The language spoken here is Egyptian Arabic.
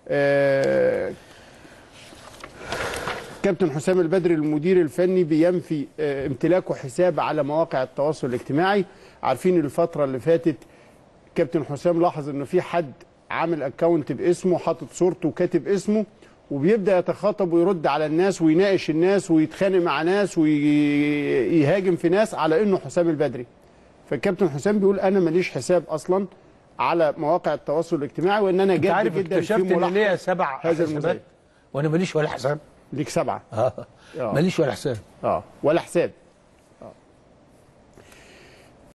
آه، كابتن حسام البدري المدير الفني بينفي آه، امتلاكه حساب على مواقع التواصل الاجتماعي عارفين الفتره اللي فاتت كابتن حسام لاحظ ان في حد عامل اكونت باسمه حاطط صورته وكاتب اسمه وبيبدا يتخاطب ويرد على الناس ويناقش الناس ويتخانق مع ناس ويهاجم في ناس على انه حسام البدري فالكابتن حسام بيقول انا ماليش حساب اصلا على مواقع التواصل الاجتماعي وان انا انت جاد عارف جدا اكتشفت في ان ليا ملاحظه سبع هذا حسابات المذيع وانا ماليش ولا حساب ليك سبعه اه آه. ماليش ولا حساب اه ولا حساب